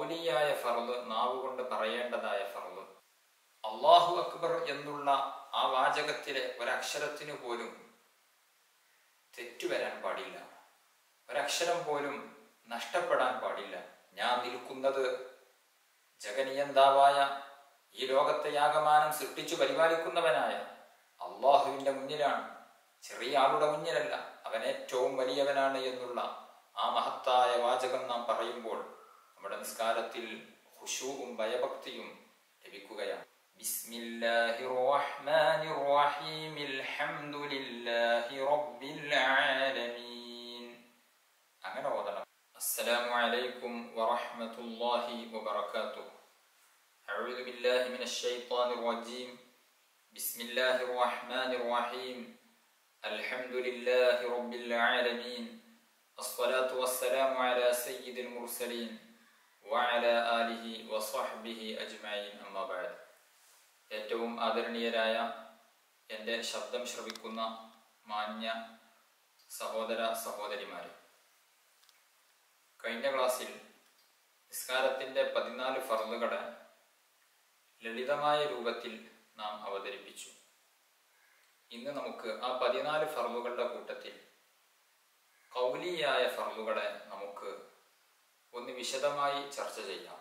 കൗലിയായ ഫർദ് നാവുകൊണ്ട് പറയേണ്ടതായ ഫർദ് അള്ളാഹു അക്ബർ എന്നുള്ള ആ വാചകത്തിലെ ഒരക്ഷരത്തിനു പോലും തെറ്റുവരാൻ പാടില്ല ഒരക്ഷരം പോലും നഷ്ടപ്പെടാൻ പാടില്ല ഞാൻ നിൽക്കുന്നത് ജഗനിയന്താവായ ഈ ലോകത്തെ യാഗമാനം സൃഷ്ടിച്ചു പരിപാലിക്കുന്നവനായ അള്ളാഹുവിന്റെ മുന്നിലാണ് ചെറിയ ആളുടെ മുന്നിലല്ല അവൻ ഏറ്റവും വലിയവനാണ് എന്നുള്ള ആ മഹത്തായ വാചകം നാം പറയുമ്പോൾ നമ്മുടെ നിസ്കാരത്തിൽ ഖുശൂവും ഭയഭക്തിയും ലഭിക്കുകയാണ് ബിസ്മില്ലാഹിർ റഹ്മാനിർ റഹീം അൽഹംദുലില്ലാഹി റബ്ബിൽ ആലമീൻ അങ്ങനെ ഓതണം അസ്സലാമു അലൈക്കും വറഹ്മത്തുള്ളാഹി വബറകാതുഹു أعوذ بالله من الشيطان الرجيم بسم الله الرحمن الرحيم الحمد لله رب العالمين الصلاة والسلام على سيد المرسلين وعلى آله وصحبه أجمعين أما بعد ഏറ്റവും ആദരണീയരായ എൻ്റെ ശബ്ദം ശ്രവിക്കുന്ന മാന്യ സഹോദര സഹോദരിമാരെ കഴിഞ്ഞ ക്ലാസ്സിൽ നിസ്കാരത്തിൻ്റെ പതിനാല് ഫർദുകളെ ലളിതമായ രൂപത്തിൽ നാം അവതരിപ്പിച്ചു ഇന്ന് നമുക്ക് ആ പതിനാല് ഫർദുകളുടെ കൂട്ടത്തിൽ കൗലിയായ ഫർദുകളെ നമുക്ക് ഒന്ന് വിശദമായി ചർച്ച ചെയ്യാം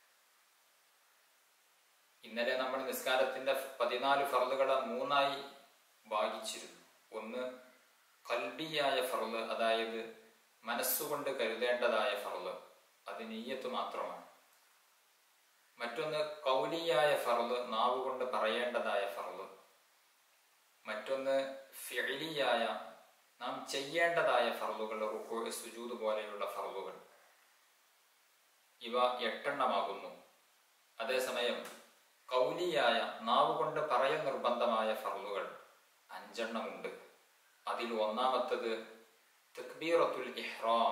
ഇന്നലെ നമ്മൾ നിസ്കാരത്തിന്റെ പതിനാല് ഫർദുകളെ മൂന്നായി ഭാഗിച്ചിരുന്നു ഒന്ന് കൽബിയായ ഫർദ് അതായത് മനസ്സുകൊണ്ട് കരുതേണ്ടതായ ഫർദ് അത് നെയ്യത്ത് മാത്രമാണ് മറ്റൊന്ന് കൗലിയായ ഫർദ് നാവ് കൊണ്ട് പറയേണ്ടതായ ഫർദ് മറ്റൊന്ന് ഫിലിയായ നാം ചെയ്യേണ്ടതായ ഫർദുകൾ റുക്കു സുജൂദ് പോലെയുള്ള ഫർദുകൾ ഇവ എട്ടെണ്ണമാകുന്നു അതേസമയം കൗലിയായ നാവ് കൊണ്ട് പറയ നിർബന്ധമായ ഫർദുകൾ അഞ്ചെണ്ണമുണ്ട് അതിൽ ഒന്നാമത്തത് തക്ബീറത്തുൽ ഇഹ്റാം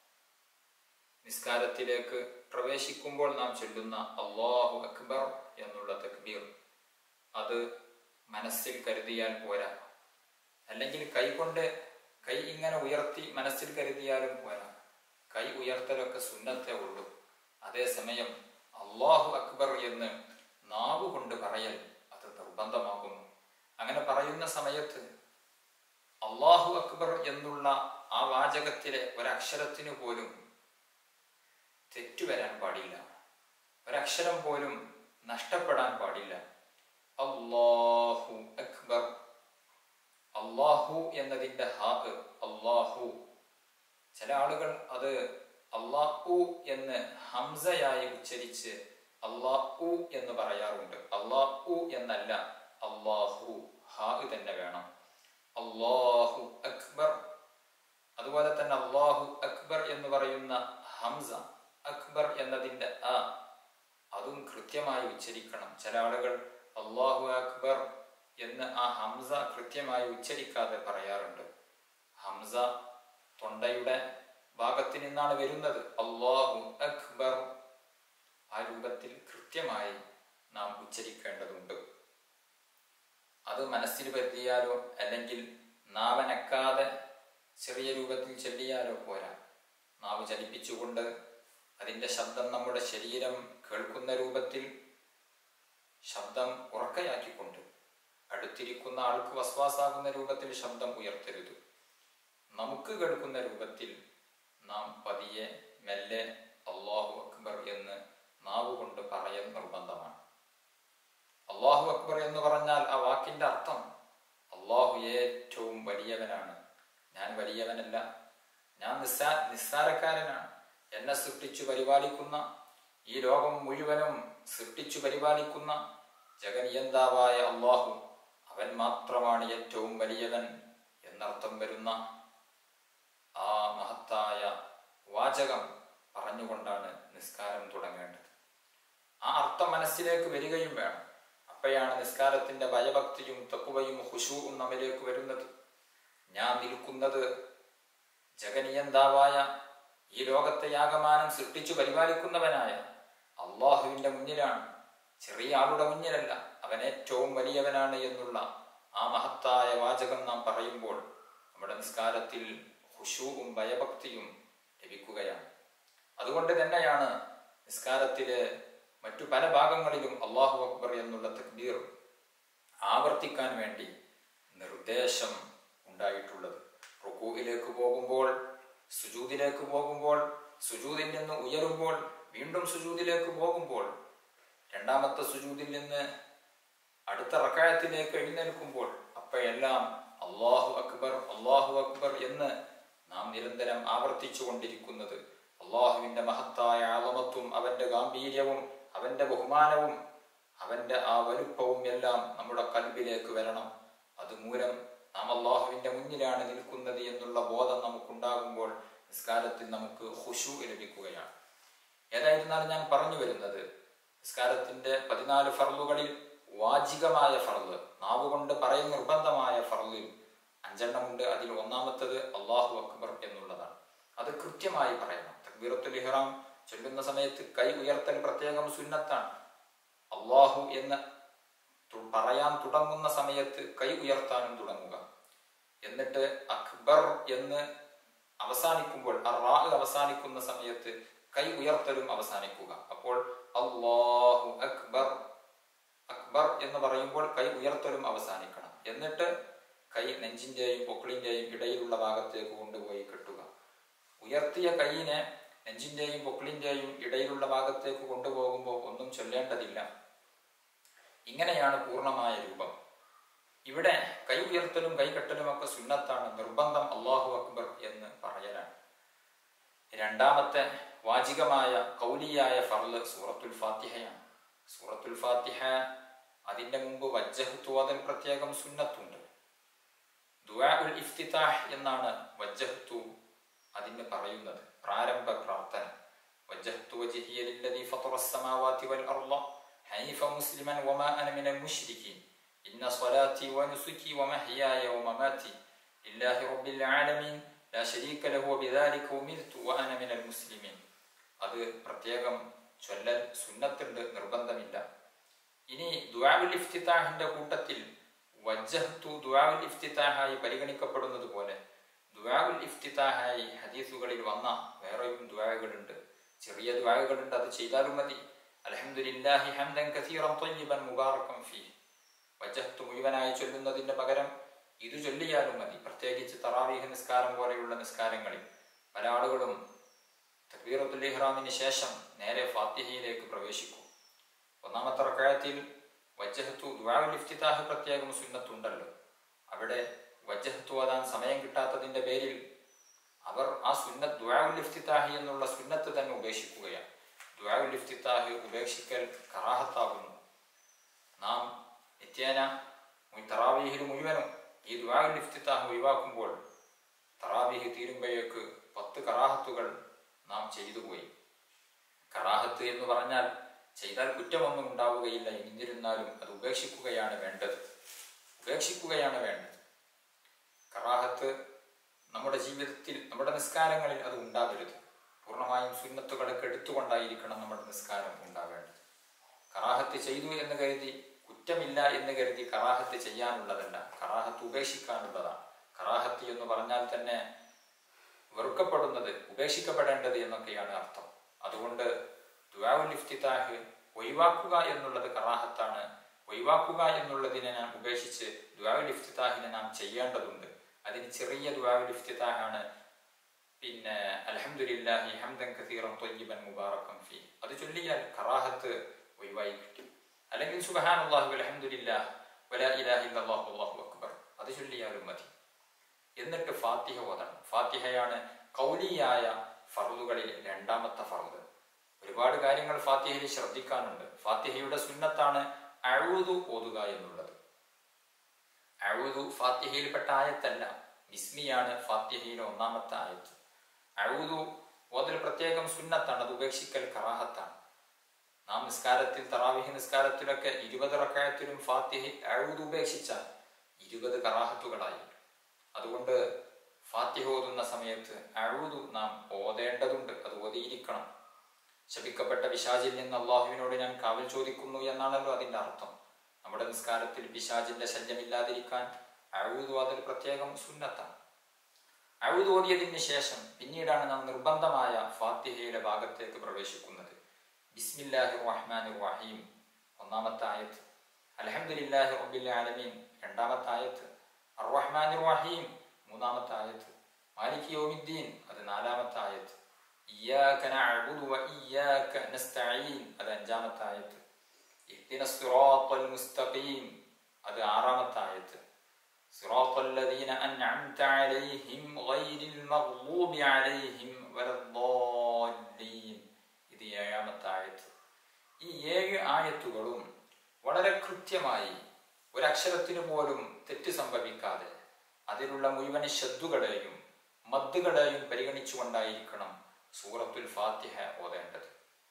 നിസ്കാരത്തിലേക്ക് പ്രവേശിക്കുമ്പോൾ നാം ചൊല്ലുന്ന അള്ളാഹു അക്ബർ എന്നുള്ള തക്ബീർ അത് മനസ്സിൽ കരുതിയാൽ പോരാ അല്ലെങ്കിൽ കൈ കൊണ്ട് കൈ ഇങ്ങനെ ഉയർത്തി മനസ്സിൽ കരുതിയാലും പോരാ കൈ ഉയർത്തലൊക്കെ സുന്നത്തേ ഉള്ളൂ അതേസമയം അള്ളാഹു അക്ബർ എന്ന് നാവ് കൊണ്ട് പറയൽ അത് നിർബന്ധമാകുന്നു അങ്ങനെ പറയുന്ന സമയത്ത് അള്ളാഹു അക്ബർ എന്നുള്ള ആ വാചകത്തിലെ ഒരക്ഷരത്തിനു പോലും തെറ്റുവരാൻ പാടില്ല ഒരക്ഷരം പോലും നഷ്ടപ്പെടാൻ പാടില്ല അള്ളാഹു അക്ബർ അള്ളാഹു എന്നതിന്റെ ഹാ അള്ളാഹു ചില ആളുകൾ അത് അള്ളാഹു എന്ന് ഹംസയായി ഉച്ചരിച്ച് അള്ളാഹു എന്ന് പറയാറുണ്ട് അള്ളാഹു എന്നല്ല അള്ളാഹു ഹാ തന്നെ വേണം അള്ളാഹു അക്ബർ അതുപോലെ തന്നെ അള്ളാഹു അക്ബർ എന്ന് പറയുന്ന ഹംസ അക്ബർ എന്നതിന്റെ ആ അതും കൃത്യമായി ഉച്ചരിക്കണം ചില ആളുകൾ അള്ളാഹു അക്ബർ എന്ന് ആ ഹംസ കൃത്യമായി ഉച്ചരിക്കാതെ പറയാറുണ്ട് ഹംസ തൊണ്ടയുടെ ഭാഗത്ത് നിന്നാണ് വരുന്നത് അള്ളാഹു അക്ബർ ആ രൂപത്തിൽ കൃത്യമായി നാം ഉച്ചരിക്കേണ്ടതുണ്ട് അത് മനസ്സിൽ പറ്റിയാലോ അല്ലെങ്കിൽ നാവനക്കാതെ ചെറിയ രൂപത്തിൽ ചൊല്ലിയാലോ പോരാ നാവ് ചലിപ്പിച്ചുകൊണ്ട് അതിന്റെ ശബ്ദം നമ്മുടെ ശരീരം കേൾക്കുന്ന രൂപത്തിൽ ശബ്ദം ഉറക്കയാക്കിക്കൊണ്ട് അടുത്തിരിക്കുന്ന ആൾക്ക് വസ്വാസാകുന്ന രൂപത്തിൽ ശബ്ദം ഉയർത്തരുത് നമുക്ക് കേൾക്കുന്ന രൂപത്തിൽ നാം പതിയെ മെല്ലെ അള്ളാഹു അക്ബർ എന്ന് നാവ് കൊണ്ട് പറയൽ നിർബന്ധമാണ് അള്ളാഹു അക്ബർ എന്ന് പറഞ്ഞാൽ ആ വാക്കിന്റെ അർത്ഥം അള്ളാഹു ഏറ്റവും വലിയവനാണ് ഞാൻ വലിയവനല്ല ഞാൻ നിസ്സാ നിസ്സാരക്കാരനാണ് എന്നെ സൃഷ്ടിച്ചു പരിപാലിക്കുന്ന ഈ ലോകം മുഴുവനും സൃഷ്ടിച്ചു പരിപാലിക്കുന്ന ജഗനിയന്താവായ അള്ളാഹു അവൻ മാത്രമാണ് ഏറ്റവും വലിയവൻ എന്നർത്ഥം വരുന്ന ആ മഹത്തായ വാചകം പറഞ്ഞുകൊണ്ടാണ് നിസ്കാരം തുടങ്ങേണ്ടത് ആ അർത്ഥം മനസ്സിലേക്ക് വരികയും വേണം അപ്പോഴാണ് നിസ്കാരത്തിന്റെ ഭയഭക്തിയും തക്കുവയും ഹുഷുവും നമ്മിലേക്ക് വരുന്നത് ഞാൻ നിൽക്കുന്നത് ജഗനിയന്താവായ ഈ ലോകത്തെ യാഗമാനം സൃഷ്ടിച്ചു പരിപാലിക്കുന്നവനായ അള്ളാഹുവിന്റെ മുന്നിലാണ് ചെറിയ ആളുടെ മുന്നിലല്ല അവൻ ഏറ്റവും വലിയവനാണ് എന്നുള്ള ആ മഹത്തായ വാചകം നാം പറയുമ്പോൾ നമ്മുടെ നിസ്കാരത്തിൽ ഹുഷുവും ഭയഭക്തിയും ലഭിക്കുകയാണ് അതുകൊണ്ട് തന്നെയാണ് നിസ്കാരത്തിലെ മറ്റു പല ഭാഗങ്ങളിലും അള്ളാഹു അക്ബർ എന്നുള്ള തക്ബീർ ആവർത്തിക്കാൻ വേണ്ടി നിർദ്ദേശം ഉണ്ടായിട്ടുള്ളത് റുക്കൂയിലേക്ക് പോകുമ്പോൾ സുജൂദിലേക്ക് പോകുമ്പോൾ സുജൂദിൽ നിന്ന് ഉയരുമ്പോൾ വീണ്ടും സുജൂദിലേക്ക് പോകുമ്പോൾ രണ്ടാമത്തെ സുജൂദിൽ നിന്ന് അടുത്ത റക്കായത്തിലേക്ക് എഴുന്നേൽക്കുമ്പോൾ അപ്പോഴെല്ലാം അള്ളാഹു അക്ബർ അള്ളാഹു അക്ബർ എന്ന് നാം നിരന്തരം ആവർത്തിച്ചു കൊണ്ടിരിക്കുന്നത് അള്ളാഹുവിന്റെ മഹത്തായ ആളമത്വം അവന്റെ ഗാംഭീര്യവും അവന്റെ ബഹുമാനവും അവന്റെ ആ വലുപ്പവും എല്ലാം നമ്മുടെ കൽബിലേക്ക് വരണം അതുമൂലം നാം അള്ളാഹുവിന്റെ മുന്നിലാണ് നിൽക്കുന്നത് എന്നുള്ള ബോധം നമുക്കുണ്ടാകുമ്പോൾ നിസ്കാരത്തിൽ നമുക്ക് ഹുഷു ലഭിക്കുകയാണ് ഏതായിരുന്നാലും ഞാൻ പറഞ്ഞു വരുന്നത് നിസ്കാരത്തിന്റെ പതിനാല് ഫർലുകളിൽ വാചികമായ ഫർള് നാവുകൊണ്ട് പറയും നിർബന്ധമായ ഫർളിൽ അഞ്ചെണ്ണമുണ്ട് അതിൽ ഒന്നാമത്തത് അള്ളാഹു അക്ബർ എന്നുള്ളതാണ് അത് കൃത്യമായി പറയണം തക്ബീറത്തുൽ ഇഹ്റാം ചൊല്ലുന്ന സമയത്ത് കൈ ഉയർത്തൽ പ്രത്യേകം സുന്നത്താണ് അള്ളാഹു എന്ന് തു- പറയാൻ തുടങ്ങുന്ന സമയത്ത് കൈ ഉയർത്താനും തുടങ്ങുക എന്നിട്ട് അക്ബർ എന്ന് അവസാനിക്കുമ്പോൾ ആ റാ അവസാനിക്കുന്ന സമയത്ത് കൈ ഉയർത്തലും അവസാനിക്കുക അപ്പോൾ അള്ളാഹു അക്ബർ അക്ബർ എന്ന് പറയുമ്പോൾ കൈ ഉയർത്തലും അവസാനിക്കണം എന്നിട്ട് കൈ നെഞ്ചിന്റെയും പൊക്കിളിന്റെയും ഇടയിലുള്ള ഭാഗത്തേക്ക് കൊണ്ടുപോയി കെട്ടുക ഉയർത്തിയ കൈയിനെ നെഞ്ചിന്റെയും പൊക്കിളിന്റെയും ഇടയിലുള്ള ഭാഗത്തേക്ക് കൊണ്ടുപോകുമ്പോൾ ഒന്നും ചൊല്ലേണ്ടതില്ല ഇങ്ങനെയാണ് പൂർണ്ണമായ രൂപം ഇവിടെ കൈ ഉയർത്തലും കൈ കെട്ടലും ഒക്കെ സുന്നത്താണ് നിർബന്ധം അള്ളാഹു അക്ബർ എന്ന് പറയലാണ് രണ്ടാമത്തെ വാചികമായ കൗലിയായ ഫർള് സൂറത്തുൽ ഫാത്തിഹയാണ് സൂറത്തുൽ ഫാത്തിഹ അതിന്റെ മുമ്പ് വജ്ജഹത്തു അതിൽ പ്രത്യേകം സുന്നത്തുണ്ട് ദുആ ഉൽ ഇഫ്തിതാഹ് എന്നാണ് വജ്ജഹത്തു അതിന് പറയുന്നത് പ്രാരംഭ പ്രാർത്ഥന വജ്ജഹത്തു വജ്ഹിയ ലില്ലദീ ഫത്തറ السماوات والأرض حنيفا مسلما وما أنا من المشركين إن صلاتي ونسكي ومحياي ومماتي لله رب العالمين لا شريك له وبذلك أمرت وأنا من المسلمين അത് പ്രത്യേകം ചൊല്ലൽ സുന്നത്തുണ്ട് നിർബന്ധമില്ല ഇനി ദുആഉൽ ഇഫ്തിതാഹിന്റെ കൂട്ടത്തിൽ വജ്ജഹ്തു ദുആഉൽ ഇഫ്തിതാഹായി പരിഗണിക്കപ്പെടുന്നത് പോലെ ദുആഉൽ ഇഫ്തിതാഹായി ഹദീസുകളിൽ വന്ന വേറെയും ദുആകളുണ്ട് ചെറിയ ദുആകളുണ്ട് അത് ചെയ്താലും മതി അൽഹംദുലില്ലാഹി ഹംദൻ കസീറൻ ത്വയ്യിബൻ മുബാറകൻ ഫീഹ് വജ്ജഹ്തു മുഴുവനായി ചൊല്ലുന്നതിന്റെ പകരം ഇത് ചൊല്ലിയാലും മതി പ്രത്യേകിച്ച് തറാവീഹ് നിസ്കാരം പോലെയുള്ള നിസ്കാരങ്ങളിൽ പല ആളുകളും തക്ബീറത്തുൽ ഇഹ്റാമിന് ശേഷം നേരെ ഫാത്തിഹയിലേക്ക് പ്രവേശിക്കും ഒന്നാമത്തെ റക്കായത്തിൽ വജ്ജഹത്തു ദുആഉൽ ഇഫ്തിതാഹ് പ്രത്യേകം സുന്നത്തുണ്ടല്ലോ അവിടെ വജ്ജഹത്തു ഓതാൻ സമയം കിട്ടാത്തതിന്റെ പേരിൽ അവർ ആ സുന്നത്ത് ദുആഉൽ ഇഫ്തിതാഹ് എന്നുള്ള സുന്നത്ത് തന്നെ ഉപേക്ഷിക്കുകയാണ് ദുആഉൽ ഇഫ്തിതാഹ് ഉപേക്ഷിക്കൽ കറാഹത്താകുന്നു നാം നിത്യേന മുയ് തറാവീഹിൽ മുഴുവനും ഈ ദുആഉൽ ഇഫ്തിതാഹ് ഒഴിവാക്കുമ്പോൾ തറാവീഹ് തീരുമ്പോഴേക്ക് പത്ത് കറാഹത്തുകൾ നാം ചെയ്തു പോയി കറാഹത്ത് എന്ന് പറഞ്ഞാൽ ചെയ്താൽ കുറ്റമൊന്നും ഉണ്ടാവുകയില്ല എന്നിരുന്നാലും അത് ഉപേക്ഷിക്കുകയാണ് വേണ്ടത് ഉപേക്ഷിക്കുകയാണ് വേണ്ടത് കറാഹത്ത് നമ്മുടെ ജീവിതത്തിൽ നമ്മുടെ നിസ്കാരങ്ങളിൽ അത് ഉണ്ടാവരുത് പൂർണ്ണമായും സുന്നത്തുകളൊക്കെ എടുത്തുകൊണ്ടായിരിക്കണം നമ്മുടെ നിസ്കാരം ഉണ്ടാവേണ്ടത് കറാഹത്ത് ചെയ്തു എന്ന് കരുതി കുറ്റമില്ല എന്ന് കരുതി കറാഹത്ത് ചെയ്യാനുള്ളതല്ല കറാഹത്ത് ഉപേക്ഷിക്കാനുള്ളതാണ് കറാഹത്ത് എന്ന് പറഞ്ഞാൽ തന്നെ വെറുക്കപ്പെടുന്നത് ഉപേക്ഷിക്കപ്പെടേണ്ടത് എന്നൊക്കെയാണ് അർത്ഥം അതുകൊണ്ട് ദുആഉൽ ഇഫ്തിതാഹ് ഒഴിവാക്കുക എന്നുള്ളത് കറാഹത്താണ് ഒഴിവാക്കുക എന്നുള്ളതിനെ നാം ഉപേക്ഷിച്ച് ദുആഉൽ ഇഫ്തിതാഹിനെ നാം ചെയ്യേണ്ടതുണ്ട് അതിന് ചെറിയ ദുആഉൽ ഇഫ്തിതാഹാണ് പിന്നെ അൽഹംദുലില്ലാഹി ഹംദൻ കസീറൻ ത്വയ്യിബൻ മുബാറകൻ ഫീ അത് ചൊല്ലിയാൽ കറാഹത്ത് ഒഴിവായി കിട്ടും അല്ലെങ്കിൽ സുബ്ഹാനല്ലാഹി വൽഹംദുലില്ലാഹ് വലാ ഇലാഹ ഇല്ലല്ലാഹു അല്ലാഹു അക്ബർ അത് ചൊല്ലിയാലും മതി എന്നിട്ട് ഫാത്തിഹ ഓതണം ഫാത്തിഹയാണ് കൗലിയായ ഫർദുകളിൽ രണ്ടാമത്തെ ഫർദ് ഒരുപാട് കാര്യങ്ങൾ ഫാത്തിഹയിൽ ശ്രദ്ധിക്കാനുണ്ട് ഫാത്തിഹയുടെ സുന്നത്താണ് അഴുതു ഓതുക എന്നുള്ളത് അഴുതു ഫാത്തിഹയിൽപ്പെട്ട ആയത്തല്ല ബിസ്മിയാണ് ഫാത്തിഹയിലെ ഒന്നാമത്തെ ആയത്ത് അഴുതു ഓതൽ പ്രത്യേകം സുന്നത്താണ് അത് ഉപേക്ഷിക്കൽ കറാഹത്താണ് നാം നിസ്കാരത്തിൽ തറാവിഹി നിസ്കാരത്തിലൊക്കെ ഇരുപത് റക്കായത്തിലും ഫാത്തിഹി അഴുതു ഉപേക്ഷിച്ചാൽ ഇരുപത് കറാഹത്തുകളായി അതുകൊണ്ട് ഫാത്തിഹ ഓതുന്ന സമയത്ത് അഴുതു നാം ഓതേണ്ടതുണ്ട് അത് ഓതിയിരിക്കണം ശപിക്കപ്പെട്ട പിശാചിൽ നിന്ന് അള്ളാഹുവിനോട് ഞാൻ കാവൽ ചോദിക്കുന്നു എന്നാണല്ലോ അതിന്റെ അർത്ഥം നമ്മുടെ നിസ്കാരത്തിൽ പിശാചിന്റെ ശല്യമില്ലാതിരിക്കാൻ അഴുതു അതിൽ പ്രത്യേകം സുന്നത്താണ് അഴുതു ഓതിയതിന് ശേഷം പിന്നീടാണ് നാം നിർബന്ധമായ ഫാത്തിഹയുടെ ഭാഗത്തേക്ക് പ്രവേശിക്കുന്നത് ബിസ്മില്ലാഹി റഹ്മാൻ റഹീം ഒന്നാമത്തെ ആയത്ത് അലഹമുല്ലാഹി റബ്ബിൽ ആലമീൻ രണ്ടാമത്തെ ആയത്ത് അർറഹ്മാൻ റഹീം മൂന്നാമത്തെ ആയത്ത് മാലിക് യൗമിദ്ദീൻ അത് നാലാമത്തെ ആയത്ത് ഇയ്യാക നഅ്ബുദു വ ഇയ്യാക നസ്തഈൻ അത് അഞ്ചാമത്തെ ആയത്ത് ഇഹ്ദിന സിറാത്തൽ മുസ്തഖീം അത് ആറാമത്തെ ആയത്ത് صراط الذين أنعمت عليهم غير المغضوب عليهم ولا الضالين ഇത് ഏഴാമത്തെ ആയത്ത് ഈ ഏഴ് ആയത്തുകളും വളരെ കൃത്യമായി ഒരക്ഷരത്തിന് പോലും തെറ്റ് സംഭവിക്കാതെ അതിലുള്ള മുഴുവൻ ശബ്ദുകളെയും മദ്ദുകളെയും പരിഗണിച്ചുകൊണ്ടായിരിക്കണം സൂറത്തുൽ ഫാത്തിഹ ഓതേണ്ടത്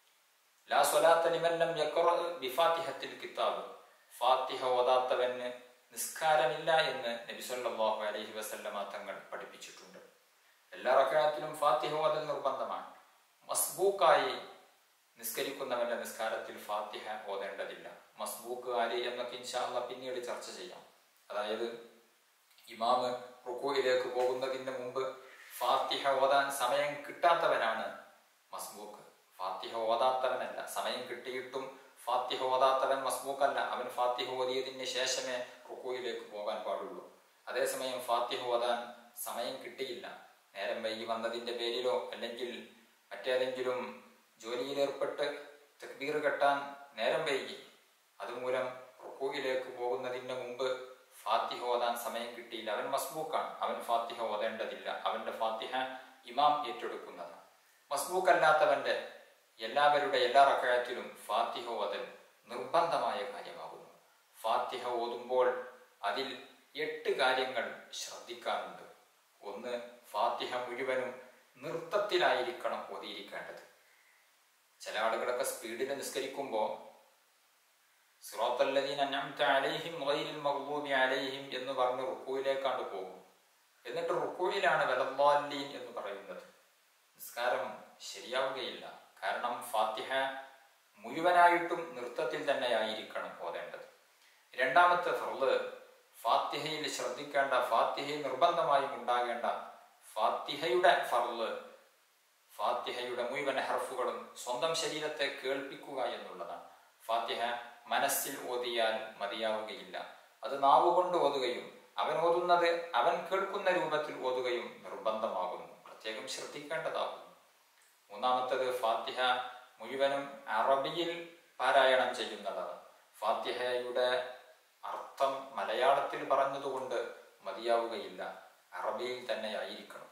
ലാ സ്വലാത്ത ലിമല്ലം യഖറ ബിഫാത്തിഹത്തിൽ കിതാബ് ഫാത്തിഹ ഓതാത്തവന് നിസ്കാരമില്ല എന്ന് നബി സല്ലല്ലാഹു അലൈഹി വസല്ലമ തങ്ങൾ പഠിപ്പിച്ചിട്ടുണ്ട് എല്ലാ റക്അത്തിലും ഫാത്തിഹ ഓതൽ നിർബന്ധമാണ് മസ്ബൂക്കായി നിസ്കരിക്കുന്നവന്റെ നിസ്കാരത്തിൽ ഫാത്തിഹ ഓതേണ്ടതില്ല മസ്ബൂക്ക് ആര് എന്നൊക്കെ ഇൻഷാല്ല പിന്നീട് ചർച്ച ചെയ്യാം അതായത് ഇമാമ് റുക്കുയിലേക്ക് പോകുന്നതിന് മുമ്പ് ഫാത്തിഹ ഓതാൻ സമയം കിട്ടാത്തവനാണ് മസ്ബൂക്ക് ഫാത്തിഹ ഓതാത്തവനല്ല സമയം കിട്ടിയിട്ടും ഫാത്തിഹ ഓതാത്തവൻ മസ്ബൂക്കല്ല അവൻ ഫാത്തിഹ ഓതിയതിന് ശേഷമേ റുക്കുയിലേക്ക് പോകാൻ പാടുള്ളൂ അതേസമയം ഫാത്തിഹ ഓതാൻ സമയം കിട്ടിയില്ല നേരം വൈകി വന്നതിന്റെ പേരിലോ അല്ലെങ്കിൽ മറ്റേതെങ്കിലും ജോലിയിലേർപ്പെട്ട് തക്ബീർ കെട്ടാൻ നേരം വൈകി അതുമൂലം റുക്കുയിലേക്ക് പോകുന്നതിന് മുമ്പ് ഫാത്തിഹ ഓതാൻ സമയം കിട്ടിയില്ല അവൻ മസ്ബൂക്കാണ് അവൻ ഫാത്തിഹ ഓതേണ്ടതില്ല അവന്റെ ഫാത്തിഹ ഇമാം ഏറ്റെടുക്കുന്നതാണ് മസ്ബൂക്ക് അല്ലാത്തവന്റെ എല്ലാവരുടെ എല്ലാ റക്കായത്തിലും ഫാത്തിഹ ഓതൽ നിർബന്ധമായ കാര്യമാകുന്നു ഫാത്തിഹ ഓതുമ്പോൾ അതിൽ എട്ട് കാര്യങ്ങൾ ശ്രദ്ധിക്കാനുണ്ട് ഒന്ന് ഫാത്തിഹ മുഴുവനും നൃത്തത്തിലായിരിക്കണം ഓതിയിരിക്കേണ്ടത് ചില ആളുകളൊക്കെ സ്പീഡിൽ നിസ്കരിക്കുമ്പോൾ സിറാത്തല്ലദീന അൻഅംത അലൈഹിം ഗൈരിൽ മഗ്ദൂബി അലൈഹിം എന്ന് പറഞ്ഞ് റുക്കൂയിലേക്കാണ്ട് പോകും എന്നിട്ട് റുക്കൂയിലാണ് വലദ്ദാലീൻ എന്ന് പറയുന്നത് നിസ്കാരം ശരിയാവുകയില്ല കാരണം ഫാത്തിഹ മുഴുവനായിട്ടും നൃത്തത്തിൽ തന്നെയായിരിക്കണം ഓതേണ്ടത് രണ്ടാമത്തെ ഫർള് ഫാത്തിഹയിൽ ശ്രദ്ധിക്കേണ്ട ഫാത്തിഹയിൽ നിർബന്ധമായും ഉണ്ടാകേണ്ട ഫാത്തിഹയുടെ ഫർള് ഫാത്തിഹയുടെ മുഴുവൻ ഹർഫുകളും സ്വന്തം ശരീരത്തെ കേൾപ്പിക്കുക എന്നുള്ളതാണ് ഫാത്തിഹ മനസ്സിൽ ഓതിയാൽ മതിയാവുകയില്ല അത് നാവുകൊണ്ട് ഓതുകയും അവൻ ഓതുന്നത് അവൻ കേൾക്കുന്ന രൂപത്തിൽ ഓതുകയും നിർബന്ധമാകുന്നു പ്രത്യേകം ശ്രദ്ധിക്കേണ്ടതാകുന്നു മൂന്നാമത്തത് ഫാത്തിഹ മുഴുവനും അറബിയിൽ പാരായണം ചെയ്യുന്നതാണ് ഫാത്തിഹയുടെ അർത്ഥം മലയാളത്തിൽ പറഞ്ഞതുകൊണ്ട് മതിയാവുകയില്ല അറബിയിൽ തന്നെ ആയിരിക്കണം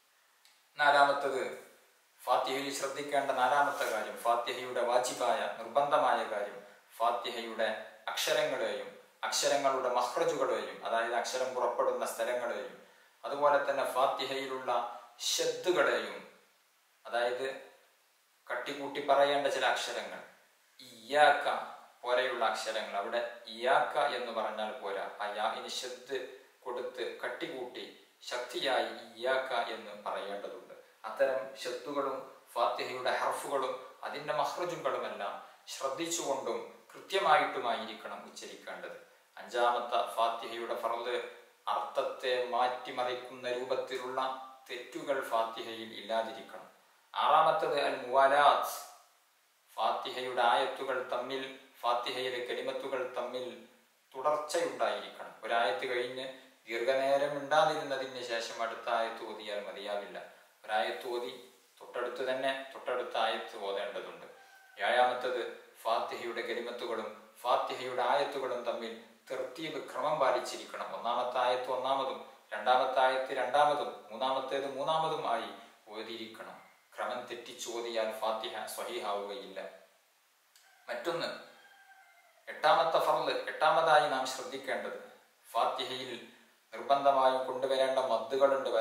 നാലാമത്തത് ഫാത്തിഹയിൽ ശ്രദ്ധിക്കേണ്ട നാലാമത്തെ കാര്യം ഫാത്തിഹയുടെ വാജിബായ നിർബന്ധമായ കാര്യം ഫാത്തിഹയുടെ അക്ഷരങ്ങളെയും അക്ഷരങ്ങളുടെ മഹ്റജുകളെയും അതായത് അക്ഷരം പുറപ്പെടുന്ന സ്ഥലങ്ങളെയും അതുപോലെ തന്നെ ഫാത്തിഹയിലുള്ള ശബ്ദുകളെയും അതായത് കട്ടിക്കൂട്ടി പറയേണ്ട ചില അക്ഷരങ്ങൾ ഇയാക്ക പോലെയുള്ള അക്ഷരങ്ങൾ അവിടെ ഇയാക്ക എന്ന് പറഞ്ഞാൽ പോരാ ആ യാഹിന് ശബ്ദ് കൊടുത്ത് കട്ടികൂട്ടി ശക്തിയായി ഇയാക്ക എന്ന് പറയേണ്ടതുണ്ട് അത്തരം ശബ്ദുകളും ഫാത്തിഹയുടെ ഹർഫുകളും അതിന്റെ മഹ്റജുകളുമെല്ലാം ശ്രദ്ധിച്ചുകൊണ്ടും കൃത്യമായിട്ടുമായിരിക്കണം ഉച്ചരിക്കേണ്ടത് അഞ്ചാമത്തെ ഫാത്തിഹയുടെ ഫറല് അർത്ഥത്തെ മാറ്റിമറിക്കുന്ന രൂപത്തിലുള്ള തെറ്റുകൾ ഫാത്തിഹയിൽ ഇല്ലാതിരിക്കണം ആറാമത്തത് അൽ മുവാലാത്ത് ഫാത്തിഹയുടെ ആയത്തുകൾ തമ്മിൽ ഫാത്തിഹയിലെ കെളിമത്തുകൾ തമ്മിൽ തുടർച്ചയുണ്ടായിരിക്കണം ഒരായത്ത് കഴിഞ്ഞ് ദീർഘനേരം ഉണ്ടാതിരുന്നതിന് ശേഷം അടുത്ത ആയത്ത് ഓതിയാൽ മതിയാവില്ല ഒരായത്ത് ഓതി തൊട്ടടുത്ത് തന്നെ തൊട്ടടുത്ത ആയത്ത് ഓതേണ്ടതുണ്ട് ഏഴാമത്തത് ഫാത്തിഹയുടെ കെളിമത്തുകളും ഫാത്തിഹയുടെ ആയത്തുകളും തമ്മിൽ തെർത്തീബ് ക്രമം പാലിച്ചിരിക്കണം ഒന്നാമത്തെ ആയത്ത് ഒന്നാമതും രണ്ടാമത്തെ ആയത്ത് രണ്ടാമതും മൂന്നാമത്തേത് മൂന്നാമതും ആയി ഓതിയിരിക്കണം ക്രമം തെറ്റിച്ചു ഓതിയാൽ ഫാത്തിഹ സ്വഹീഹാവുകയില്ല മറ്റൊന്ന് എട്ടാമത്തെ ഫർള് എട്ടാമതായി നാം ശ്രദ്ധിക്കേണ്ടത് ഫാത്തിഹയിൽ നിർബന്ധമായും കൊണ്ടുവരേണ്ട മദ്ദുകളുണ്ട്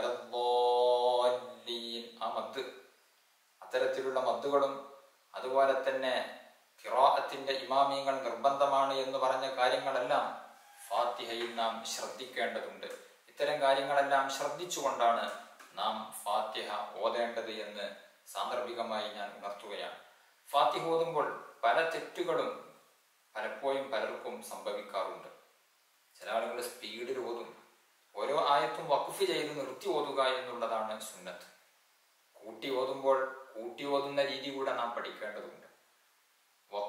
വരദ്ദാലീൻ ആ മദ് അത്തരത്തിലുള്ള മദ്ദുകളും അതുപോലെ തന്നെ കിറാഅത്തിന്റെ ഇമാമിയങ്ങൾ നിർബന്ധമാണ് എന്ന് പറഞ്ഞ കാര്യങ്ങളെല്ലാം ഫാത്തിഹയിൽ നാം ശ്രദ്ധിക്കേണ്ടതുണ്ട് ഇത്തരം കാര്യങ്ങളെല്ലാം ശ്രദ്ധിച്ചുകൊണ്ടാണ് നാം ഫാത്തിഹ ഓതേണ്ടത് എന്ന് സാന്ദർഭികമായി ഞാൻ ഉണർത്തുകയാണ് ഫാത്തിഹ ഓതുമ്പോൾ പല തെറ്റുകളും പലപ്പോഴും പലർക്കും സംഭവിക്കാറുണ്ട് ചില ആളുകൾ സ്പീഡിൽ ഓതും ഓരോ ആയത്തും വഖഫ് ചെയ്ത് നിർത്തി ഓതുക എന്നുള്ളതാണ് സുന്നത്ത് കൂട്ടി ഓതുമ്പോൾ കൂട്ടി ഓതുന്ന രീതി കൂടെ നാം പഠിക്കേണ്ടതുണ്ട്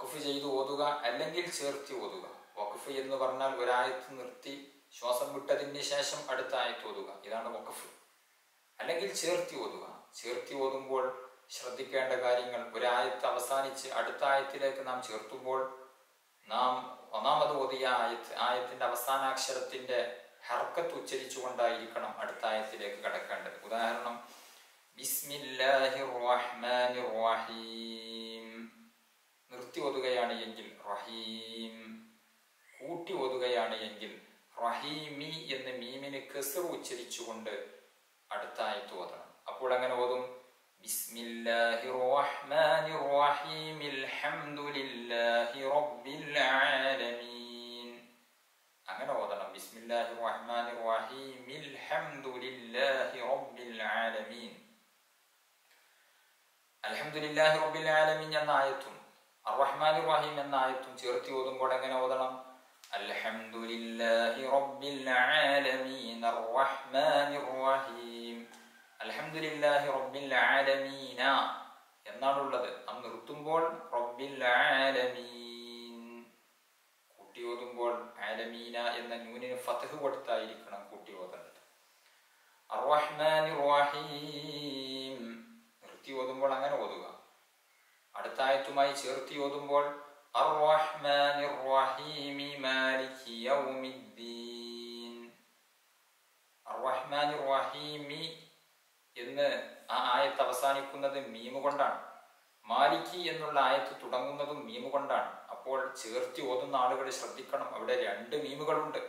വഖഫ് ചെയ്ത് ഓതുക അല്ലെങ്കിൽ ചേർത്തി ഓതുക വഖഫ് എന്ന് പറഞ്ഞാൽ ഒരായത്ത് നിർത്തി ശ്വാസം വിട്ടതിന് ശേഷം അടുത്ത ആയത്ത് ഓതുക ഇതാണ് വഖഫ് അല്ലെങ്കിൽ ചേർത്തി ഓതുക ചേർത്തി ഓതുമ്പോൾ ശ്രദ്ധിക്കേണ്ട കാര്യങ്ങൾ ഒരായത്ത് അവസാനിച്ച് അടുത്ത ആയത്തിലേക്ക് നാം ചേർത്തുമ്പോൾ നാം ഒന്നാമത് ഓതിയ ആയത്ത് ആയത്തിന്റെ അവസാനാക്ഷരത്തിന്റെ ഹർക്കത്ത് ഉച്ചരിച്ചുകൊണ്ടായിരിക്കണം അടുത്ത ആയത്തിലേക്ക് കടക്കേണ്ടത് ഉദാഹരണം ബിസ്മില്ലാഹിർ റഹ്മാനിർ റഹീം നിർത്തി ഓതുകയാണ് എങ്കിൽ റഹീം കൂട്ടി ഓതുകയാണ് എങ്കിൽ റഹീമി എന്ന് മീമിന് കെസർ ഉച്ചരിച്ചുകൊണ്ട് അടുത്ത ആയത്ത് ഓതണം അപ്പോൾ അങ്ങനെ ഓതും ബിസ്മില്ലാഹിർ റഹ്മാനിർ റഹീം അൽഹംദുലില്ലാഹി റബ്ബിൽ ആലമീൻ അങ്ങനെ ഓതണം ബിസ്മില്ലാഹിർ റഹ്മാനിർ റഹീം അൽഹംദുലില്ലാഹി റബ്ബിൽ ആലമീൻ അൽഹംദുലില്ലാഹി റബ്ബിൽ ആലമീൻ എന്ന ആയത്തും അർറഹ്മാനിർ റഹീം എന്ന ആയത്തും ചേർത്തി ഓതുമ്പോൾ എങ്ങനെ ഓതണം അൽഹംദുലില്ലാഹി റബ്ബിൽ ആലമീൻ അർറഹ്മാനിർ റഹീം അൽഹംദുലില്ലാഹി റബ്ബിൽ ആലമീന എന്നാണുള്ളത് നാം നിർത്തുമ്പോൾ റബ്ബിൽ ആലമീൻ കൂട്ടി ഓതുമ്പോൾ ആലമീന എന്ന ന്യൂനിന് ഫതഹ് കൊടുത്തായിരിക്കണം കൂട്ടി ഓതേണ്ടത് അർറഹ്മാനിർ റഹീം നിർത്തി ഓതുമ്പോൾ അങ്ങനെ ഓതുക അടുത്ത ആയത്തുമായി ചേർത്തി ഓതുമ്പോൾ അർറഹ്മാനിർ റഹീമി മാലികി യൗമിദ്ദീൻ അർറഹ്മാനിർ റഹീമി എന്ന് ആ ആയത്ത് അവസാനിക്കുന്നത് മീമു കൊണ്ടാണ് മാലിക്കി എന്നുള്ള ആയത്ത് തുടങ്ങുന്നതും മീമു കൊണ്ടാണ് അപ്പോൾ ചേർത്തി ഓതുന്ന ആളുകൾ ശ്രദ്ധിക്കണം അവിടെ രണ്ട് മീമുകളുണ്ട്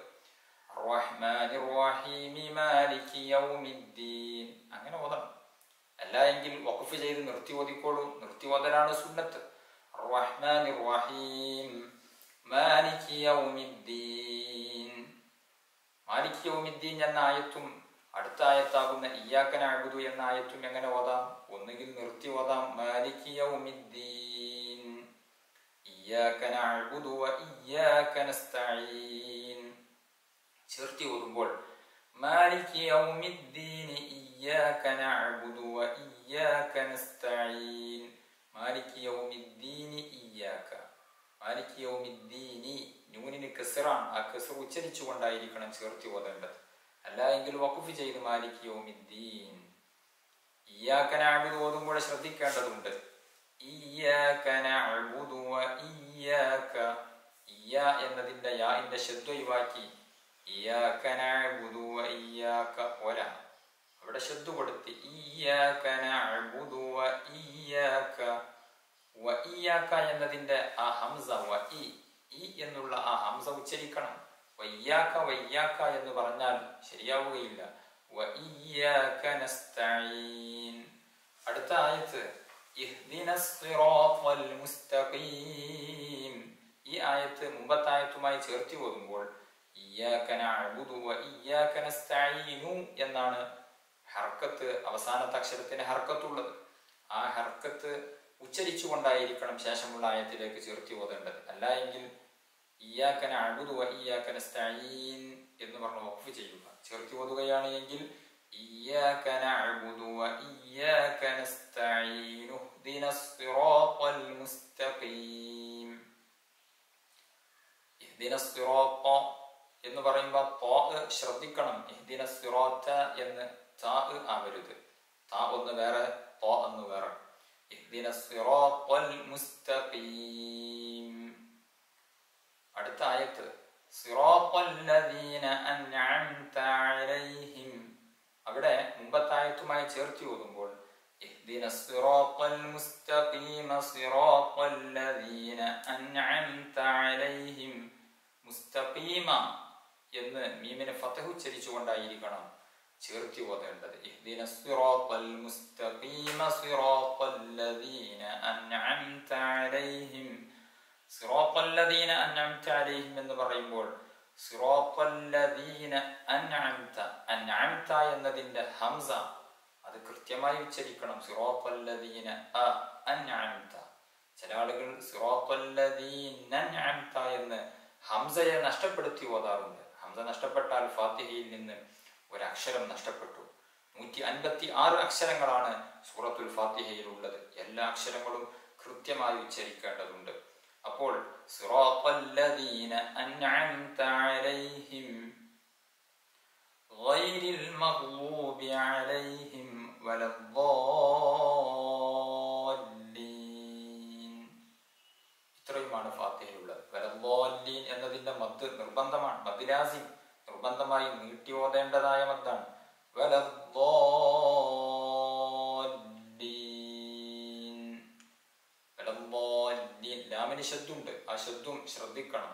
റഹ്മാനിർ റഹീമി മാലികി യൗമിദ്ദീൻ അങ്ങനെ ഓതണം അല്ല എങ്കിൽ വഖഫ് ചെയ്ത് നിർത്തി ഓതിക്കോളൂ നിർത്തി ഓതലാണ് സുന്നത്ത് റഹ്മാനിർ റഹീം മാലികി യൗമിദ്ദീൻ മാലിക് യൗമിദ്ദീൻ എന്ന ആയത്തും അടുത്ത ആയത്താകുന്ന ഇയ്യാക്കന അഴുതു എന്ന ആയത്തും എങ്ങനെ ഓതാം ഒന്നുകിൽ നിർത്തി ഓതാം മാലിക് യൗമിദ്ദീൻ ഇയ്യാക്കന അഴുതു വ ഇയ്യാക നസ്തഈൻ ചേർത്തി ഓതുമ്പോൾ മാലിക് യൗമിദ്ദീൻ ഇയ്യാക നഅ്ബുദു വ ഇയ്യാക നസ്തഈൻ മാലിക് യൗമിദ്ദീൻ ഇയ്യാക മാലിക് യൗമിദ്ദീനി നൂനിന് കസറാണ് ആ കസർ ഉച്ചരിച്ചുകൊണ്ടായിരിക്കണം ചേർത്തി ഓതേണ്ടത് അല്ല എങ്കിൽ വഖഫ് ചെയ്ത് മാലിക് യൗമിദ്ദീൻ ഇയ്യാക നഅ്ബുദു ഓതുമ്പോൾ ശ്രദ്ധിക്കേണ്ടതുണ്ട് ഇയ്യാക നഅ്ബുദു വ ഇയ്യാക ഇയ്യ എന്നതിന്റെ യാഇന്റെ ശബ്ദ ഒഴിവാക്കി ഇയ്യാക നഅ്ബുദു വ ഇയ്യാക ഒര അവിടെ ശബ്ദ കൊടുത്ത് ഇയ്യാക നഅ്ബുദു വ ഇയ്യാക വ ഇയ്യാക എന്നതിന്റെ ആ ഹംസ വ ഇ ഇ എന്നുള്ള ആ ഹംസ ഉച്ചരിക്കണം വയ്യാക്ക വയ്യാക്ക എന്ന് പറഞ്ഞാൽ ശരിയാവുകയില്ല വ ഇയ്യാക നസ്തഈൻ അടുത്ത ആയത്ത് ഇഹ്ദിനസ് സിറാത്തൽ മുസ്തഖീം ഈ ആയത്ത് മുമ്പത്തെ ആയത്തുമായി ചേർത്തി ഓതുമ്പോൾ ഇയ്യാക നഅ്ബുദു വ ഇയ്യാക നസ്തഈനു എന്നാണ് ഹർക്കത്ത് അവസാനത്തെ അക്ഷരത്തിന് ഹർക്കത്തുള്ളത് ആ ഹർക്കത്ത് ഉച്ചരിച്ചുകൊണ്ടായിരിക്കണം ശേഷമുള്ള ആയത്തിലേക്ക് ചേർത്തി ഓതേണ്ടത് അല്ല എങ്കിൽ ഇയ്യാക നഅ്ബുദു വ ഇയ്യാക നസ്തഈൻ എന്ന് പറഞ്ഞ് വഖഫ് ചെയ്യുക ചേർത്തി ഓതുകയാണ് എങ്കിൽ ഇയ്യാക നഅ്ബുദു വ ഇയ്യാക നസ്തഈൻ ഇഹ്ദിനസ് സിറാത്തൽ മുസ്തഖീം ഇഹ്ദിനസ് സിറാത്ത എന്ന് പറയുമ്പോൾ തോ ശ്രദ്ധിക്കണം ഇഹ്ദിന സിറാത്ത എന്ന് താ ആവരുത് താ ഒന്ന് വേറെ തോ ഒന്ന് വേറെ ഇഹ്ദിന സിറാത്തൽ മുസ്തഖീം അടുത്ത ആയത്ത് സിറാത്തൽ ലദീന അൻഅംത അലൈഹിം അവിടെ മുമ്പത്തെ ആയത്തുമായി ചേർത്തി ഓതുമ്പോൾ ഇഹ്ദിന സിറാത്തൽ മുസ്തഖീമ സിറാത്തൽ ലദീന അൻഅംത അലൈഹിം മുസ്തഖീമ എന്ന് മീമിനെ ഫതഹ് ഉച്ചരിച്ചുകൊണ്ടായിരിക്കണം ചേർത്തി ഓതേണ്ടത് ഇഹ്ദിന സിറാത്തൽ മുസ്തഖീമ സിറാത്തൽ ലദീന അൻഅംത അലൈഹിം സിറാത്തൽ ലദീന അൻഅംത അലൈഹിം എന്ന് പറയുമ്പോൾ സിറാത്തൽ ലദീന അൻഅംത അൻഅംത എന്നതിന്റെ ഹംസ അത് കൃത്യമായി ഉച്ചരിക്കണം സിറാത്തൽ ലദീന അ അൻഅംത ചില ആളുകൾ സിറാത്തൽ ലദീന അൻഅംത എന്ന് ഹംസയെ നഷ്ടപ്പെടുത്തി ഓതാറുണ്ട് ഹംസ നഷ്ടപ്പെട്ടാൽ ഫാത്തിഹയിൽ നിന്ന് ഒരക്ഷരം നഷ്ടപ്പെട്ടു നൂറ്റി അൻപത്തി ആറ് അക്ഷരങ്ങളാണ് സൂറത്തുൽ ഫാത്തിഹയിൽ ഉള്ളത് എല്ലാ അക്ഷരങ്ങളും കൃത്യമായി ഉച്ചരിക്കേണ്ടതുണ്ട് അപ്പോൾ അപ്പോൾ സിറാത്തല്ലദീന അൻഅംത അലൈഹിം غير المغضوب عليهم ولا الضالين ഇത്രയുമാണ് ഫാത്തിഹയിലുള്ളത് വലദ്ദാലീൻ എന്നതിന്റെ മദ് നിർബന്ധമാണ് മദ്ലാസിം നിർബന്ധമായി നീട്ടി ഓതേണ്ടതായ മദ്ദാണ് വലദ്ദാലീൻ വലദ്ദാലീൻ ലാമിന് ശബ്ദുണ്ട് ആ ശബ്ദും ശ്രദ്ധിക്കണം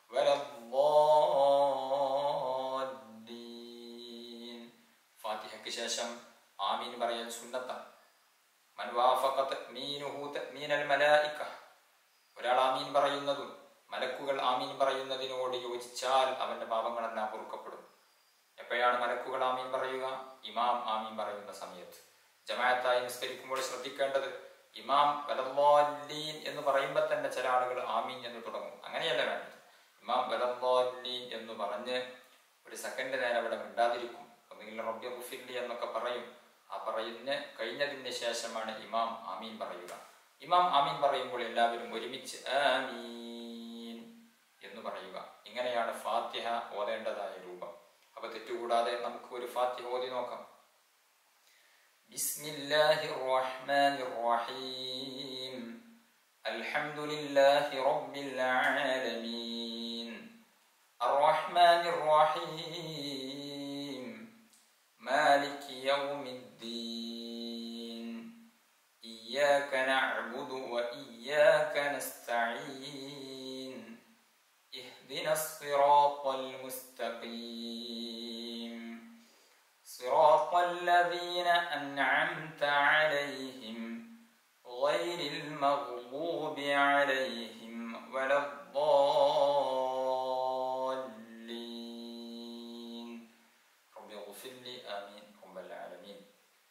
വലദ്ദാലീൻ ഫാത്തിഹയ്ക്ക് ശേഷം ആമീൻ പറയൽ സുന്നത്താണ് മൻ വാഫഖത് മീനുഹു തഅ്മീനൽ മലായിക ഒരാൾ ആമീൻ പറയുന്നതും മലക്കുകൾ ആമീൻ പറയുന്നതിനോട് യോജിച്ചാൽ അവന്റെ പാപങ്ങളെല്ലാം പൊറുക്കപ്പെടും എപ്പോഴാണ് മലക്കുകൾ ആമീൻ പറയുക ഇമാം ആമീൻ പറയുന്ന സമയത്ത് ജമാഅത്തായി നിസ്കരിക്കുമ്പോൾ ശ്രദ്ധിക്കേണ്ടത് ഇമാം വലദ്ദാലീൻ എന്ന് പറയുമ്പോൾ തന്നെ ചില ആളുകൾ ആമീൻ എന്ന് തുടങ്ങും അങ്ങനെയല്ല വേണ്ടത് ഇമാം വലദ്ദാലീൻ എന്ന് പറഞ്ഞ് ഒരു സെക്കൻഡ് നേരം അവിടെ മിണ്ടാതിരിക്കും ഒന്നുകിൽ റബ്ബി റുഫില്ലി എന്നൊക്കെ പറയും ആ പറയുന്ന കഴിഞ്ഞതിന് ശേഷമാണ് ഇമാം ആമീൻ പറയുക ഇമാം ആമീൻ പറയുമ്പോൾ എല്ലാവരും ഒരുമിച്ച് ആമീൻ എന്ന് പറയുക ഇങ്ങനെയാണ് ഫാത്തിഹ ഓതേണ്ടതായ രൂപം അപ്പൊ തെറ്റുകൂടാതെ നമുക്ക് ഒരു ഫാത്തിഹ ഓതി നോക്കാം ബിസ്മില്ലാഹിർ റഹ്മാനിർ റഹീം അൽഹംദുലില്ലാഹി റബ്ബിൽ ആലമീൻ അർറഹ്മാനിർ റഹീം മാലികി യൗമിദ്ദീൻ إياك نعبد وإياك نستعين اهدنا الصراط المستقيم صراط الذين أنعمت عليهم غير المغضوب عليهم ولا الضالين رب اغفر لي آمين رب العالمين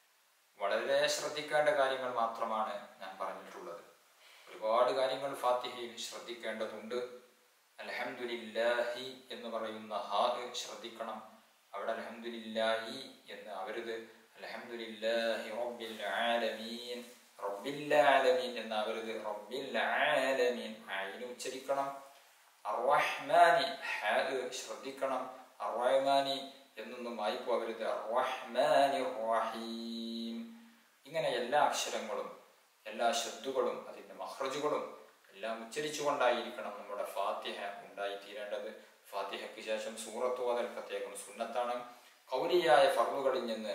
വളരെ ശ്രദ്ധിക്കേണ്ട കാര്യങ്ങൾ മാത്രമാണ് ഞാൻ പറഞ്ഞിട്ടുള്ളത് ഒരുപാട് കാര്യങ്ങൾ ഫാത്തിഹയിൽ ശ്രദ്ധിക്കേണ്ടതുണ്ട് അൽഹംദുലില്ലാഹി എന്ന് പറയുന്ന ഹാ ശ്രദ്ധിക്കണം അവിടെ അൽഹംദുലില്ലാഹി എന്ന് അവരുത് അൽഹംദുലില്ലാഹി റബ്ബിൽ ആലമീൻ റബ്ബിൽ ആലമീൻ എന്ന് അവരുത് റബ്ബിൽ ആലമീൻ ആയിന് ഉച്ചരിക്കണം അർറഹ്മാനി ഹാ ശ്രദ്ധിക്കണം അർറഹ്മാനി എന്നൊന്നും വായിപ്പോ അവരുത് അർറഹ്മാനി റഹീം ഇങ്ങനെ എല്ലാ അക്ഷരങ്ങളും എല്ലാ ശബ്ദുകളും അതിന്റെ മഹ്റജുകളും എല്ലാം ഉച്ചരിച്ചുകൊണ്ടായിരിക്കണം നമ്മുടെ ഫാത്തിഹ ഉണ്ടായിത്തീരേണ്ടത് ഫാത്തിഹയ്ക്ക് ശേഷം സൂറത്ത് ഓതൽ പ്രത്യേകം സുന്നത്താണ് കൗലിയായ ഫർളുകളിൽ നിന്ന്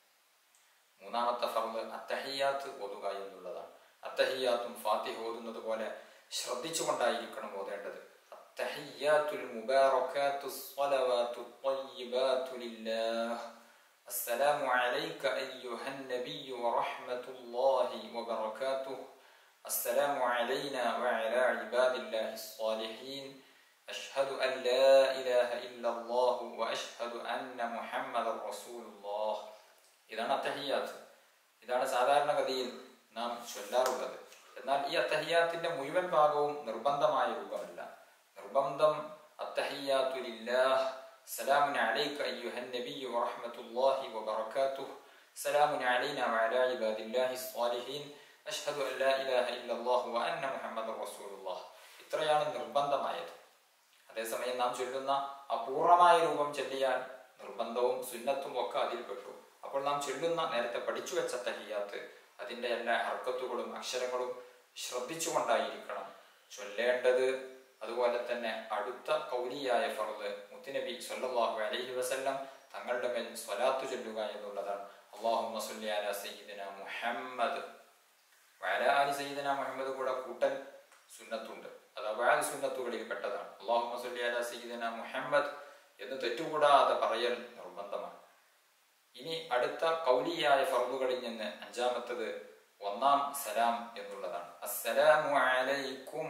മൂന്നാമത്തെ ഫർള് അത്തഹിയാത്ത് ഓതുക എന്നുള്ളതാണ് അത്തഹിയാത്തും ഫാത്തിഹ ഓതുന്നത് പോലെ ശ്രദ്ധിച്ചുകൊണ്ടായിരിക്കണം ഓതേണ്ടത് അത്തഹിയാത്തുൽ മുബാറകാത്തു الصلوات الطيبات لله السلام عليك أيها النبي ورحمة الله وبركاته السلام علينا وعلى عباد الله الصالحين أشهد أن لا إله إلا الله وأشهد أن محمد رسول الله ഇതാണ് അത്തഹിയാത്ത് ഇതാണ് സാധാരണഗതിയിൽ നാം ചൊല്ലാറുള്ളത് എന്നാൽ ഈ അത്തഹിയാത്തിന്റെ മുഴുവൻ ഭാഗവും നിർബന്ധമായ രൂപമല്ല നിർബന്ധം അത്തഹിയാത്തു ലില്ലാഹ് സലാമുൻ അലൈക അയ്യുഹൻ നബിയ്യു വറഹ്മത്തുള്ളാഹി വബറകാതുഹു സലാമുൻ അലൈനാ വഅലാ ഇബാദില്ലാഹി സ്വാലിഹീൻ അഷ്ഹദു അൻ ലാ ഇലാഹ ഇല്ലല്ലാഹു വഅന്ന മുഹമ്മദർ റസൂലുള്ളാഹ് ഇത്രയാണ് നിർബന്ധമായത് അതേസമയം നാം ചൊല്ലുന്ന അപൂർണമായ രൂപം ചൊല്ലിയാൽ നിർബന്ധവും സുന്നത്തും ഒക്കെ അതിൽപ്പെട്ടു അപ്പോൾ നാം ചൊല്ലുന്ന നേരത്തെ പഠിച്ചു വെച്ച തഹിയാത്ത് അതിന്റെ എല്ലാ ഹർക്കത്തുകളും അക്ഷരങ്ങളും ശ്രദ്ധിച്ചുകൊണ്ടായിരിക്കണം ചൊല്ലേണ്ടത് അതുപോലെ തന്നെ അടുത്ത കൗലിയായ ഫർദ് മുത്തുനബി സല്ലല്ലാഹു അലൈഹി വസല്ലം തങ്ങളുടെ മേൽ സ്വലാത്ത് ചൊല്ലുക എന്നുള്ളതാണ് അള്ളാഹുമ്മ സല്ലി അലാ സയ്യിദിന മുഹമ്മദ് വഅലാ ആലി സയ്യിദിന മുഹമ്മദ് കൂടെ കൂട്ടൽ സുന്നത്തുണ്ട് അത് അവാദ് സുന്നത്തുകളിൽ പെട്ടതാണ് അള്ളാഹുമ്മ സല്ലി അലാ സയ്യിദിന മുഹമ്മദ് എന്ന് തെറ്റുകൂടാതെ പറയൽ നിർബന്ധമാണ് ഇനി അടുത്ത കൗലിയായ ഫർദുകളിൽ നിന്ന് അഞ്ചാമത്തത് ഒന്നാം സലാം എന്നുള്ളതാണ് അസ്സലാമു അലൈക്കും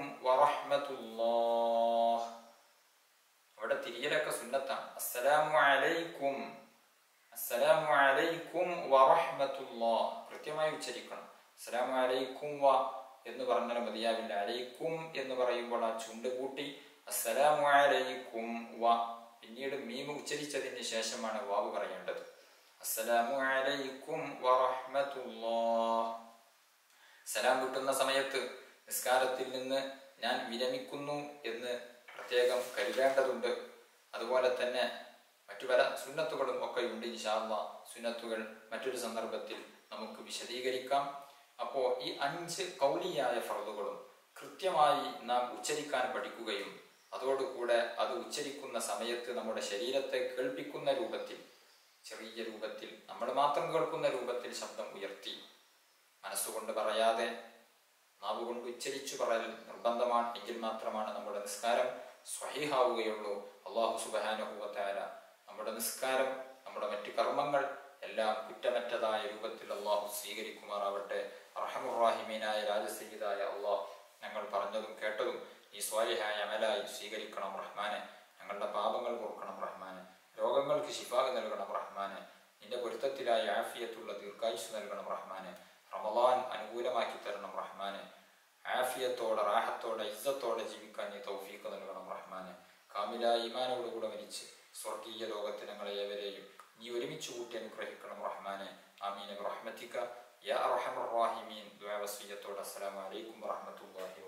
വറഹ്മത്തുള്ളാഹ് അവിടെ തിരിയലൊക്കെ സുന്നത്താണ് അസ്സലാമു അലൈക്കും അസ്സലാമു അലൈക്കും വറഹ്മത്തുള്ളാഹ് കൃത്യമായി ഉച്ചരിക്കണം അസ്സലാമു അലൈക്കും വ എന്ന് പറഞ്ഞാൽ മതിയാവില്ല അലൈക്കും എന്ന് പറയുമ്പോൾ ആ ചുണ്ട് കൂട്ടി അസ്സലാമു അലൈക്കും വ പിന്നീട് മീമ് ഉച്ചരിച്ചതിന് ശേഷമാണ് വാവ് പറയേണ്ടത് അസ്സലാമു അലൈക്കും വറഹ്മത്തുള്ളാഹ് സലാം കിട്ടുന്ന സമയത്ത് നിസ്കാരത്തിൽ നിന്ന് ഞാൻ വിരമിക്കുന്നു എന്ന് പ്രത്യേകം കരുതേണ്ടതുണ്ട് അതുപോലെ തന്നെ മറ്റു പല സുന്നത്തുകളും ഒക്കെ ഉണ്ട് ഇൻഷാല്ല സുന്നത്തുകൾ മറ്റൊരു സന്ദർഭത്തിൽ നമുക്ക് വിശദീകരിക്കാം അപ്പോൾ ഈ അഞ്ച് കൗലിയായ ഫറലുകളും കൃത്യമായി നാം ഉച്ചരിക്കാൻ പഠിക്കുകയും അതോടുകൂടെ അത് ഉച്ചരിക്കുന്ന സമയത്ത് നമ്മുടെ ശരീരത്തെ കേൾപ്പിക്കുന്ന രൂപത്തിൽ ചെറിയ രൂപത്തിൽ നമ്മൾ മാത്രം കേൾക്കുന്ന രൂപത്തിൽ ശബ്ദം ഉയർത്തി മനസ്സുകൊണ്ട് പറയാതെ നാവ് കൊണ്ട് ഉച്ചരിച്ചു പറയൽ നിർബന്ധമാണ് എങ്കിൽ മാത്രമാണ് നമ്മുടെ നിസ്കാരം സ്വഹീഹാവുകയുള്ളൂ അള്ളാഹു സുബാനുഭവത്തായ നമ്മുടെ നിസ്കാരം നമ്മുടെ മറ്റു കർമ്മങ്ങൾ എല്ലാം കുറ്റമറ്റതായ രൂപത്തിൽ അള്ളാഹു സ്വീകരിക്കുമാറാവട്ടെ അർഹമുറാഹിമീനായ രാജസീതായ അള്ളാഹ് ഞങ്ങൾ പറഞ്ഞതും കേട്ടതും ഈ സ്വാലിഹായ അമലായി സ്വീകരിക്കണം റഹ്മാനെ ഞങ്ങളുടെ പാപങ്ങൾ പൊറുക്കണം റഹ്മാനെ രോഗങ്ങൾക്ക് ശിഫാഗ് നൽകണം റഹ്മാനെ നിന്റെ പൊരുത്തത്തിലായി ആഫിയത്തുള്ള ദീർഘായുസ് നൽകണം റഹ്മാനെ റമദാൻ അനുകൂലമാക്കി തരണം റഹ്മാനെ ആഫിയത്തോടെ റാഹത്തോടെ ഇസ്സത്തോടെ ജീവിക്കാൻ നീ തൗഫീഖ് നൽകണം റഹ്മാനെ കാമില ഈമാനോടുകൂടെ മരിച്ച് സ്വർഗീയ ലോകത്ത് ഞങ്ങളെ ഏവരെയും നീ ഒരുമിച്ച് കൂട്ടി അനുഗ്രഹിക്കണം റഹ്മാനെ ആമീൻ റഹ്മത്തിക്ക യാ അർഹമർ റാഹിമീൻ ദുആ വസിയത്തോടെ അസ്സലാമു അലൈക്കും വറഹ്മത്തുള്ളാഹി